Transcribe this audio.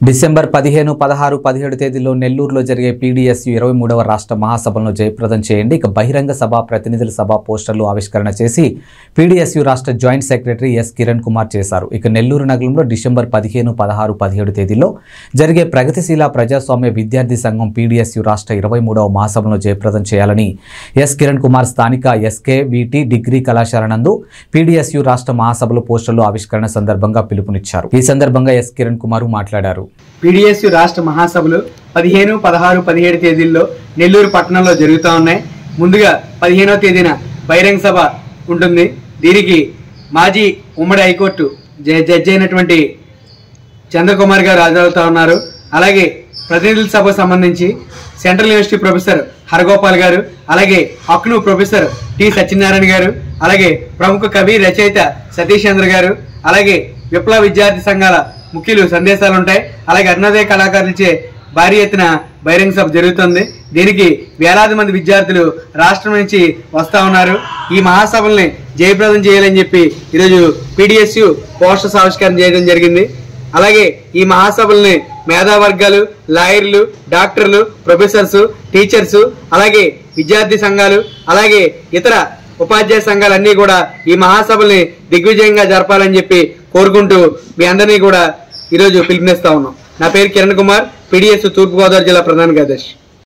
December పదిహేను పదహారు పదిహేడు తేదీలో నెల్లూరులో జరిగే పీడీఎస్యు ఇరవై మూడవ రాష్ట్ర మహాసభలను జయప్రదం చేయండి ఇక బహిరంగ సభ ప్రతినిధుల సభ పోస్టర్లు ఆవిష్కరణ చేసి పీడీఎస్యు రాష్ట్ర joint secretary S Kiran Kumar చేశారు ఇక నెల్లూరు నగరంలో డిసెంబర్ పదిహేను పదహారు పదిహేడు తేదీలో జరిగే ప్రగతిశీల ప్రజాస్వామ్య విద్యార్థి సంఘం పీడీఎస్యు రాష్ట్ర ఇరవై మూడవ మహాసభలను జయప్రదం చేయాలని ఎస్ కిరణ్ కుమార్ స్థానిక ఎస్కే విటి డిగ్రీ కళాశాల నందు పీడీఎస్యు రాష్ట్ర మహాసభలు పోస్టర్లు ఆవిష్కరణ సందర్భంగా పిలుపునిచ్చారు ఈ సందర్భంగా ఎస్ కిరణ్ కుమార్ మాట్లాడారు పీడిఎస్యు రాష్ట్ర మహాసభలు పదిహేను పదహారు పదిహేడు తేదీల్లో నెల్లూరు పట్టణంలో జరుగుతూ ఉన్నాయి ముందుగా పదిహేనవ తేదీన బహిరంగ సభ ఉంటుంది దీనికి మాజీ ఉమ్మడి హైకోర్టు జ- జడ్జి అయినటువంటి చంద్రకుమార్ గారు హాజరవుతా ఉన్నారు అలాగే ప్రతినిధుల సభకు సంబంధించి సెంట్రల్ యూనివర్సిటీ ప్రొఫెసర్ హరగోపాల్ గారు అలాగే అక్ను ప్రొఫెసర్ టి సత్యనారాయణ గారు అలాగే ప్రముఖ కవి రచయిత సతీష్ చంద్ర గారు అలాగే విప్లవ విద్యార్థి సంఘాల ముఖ్యులు సందేశాలు ఉంటాయి అలాగే అరుణోదయ కళాకారులచే భారీ ఎత్తున బహిరంగ సభ జరుగుతుంది దీనికి వేలాది మంది విద్యార్థులు రాష్ట్రం నుంచి వస్తా ఉన్నారు ఈ మహాసభల్ని జయప్రదం చేయాలని చెప్పి ఈరోజు పీడిఎస్యు పోస్టర్స్ ఆవిష్కరణ చేయడం జరిగింది అలాగే ఈ మహాసభల్ని మేధావర్గాలు లాయర్లు డాక్టర్లు ప్రొఫెసర్స్ టీచర్స్ అలాగే విద్యార్థి సంఘాలు అలాగే ఇతర ఉపాధ్యాయ సంఘాలన్నీ కూడా ఈ మహాసభల్ని దిగ్విజయంగా జరపాలని చెప్పి కోరుకుంటూ మీ అందరినీ కూడా ఈరోజు పిలుపునిస్తా ఉన్నాం నా పేరు కిరణ్ కుమార్ పీడిఎస్ తూర్పుగోదావరి జిల్లా ప్రధాన కార్యదర్శి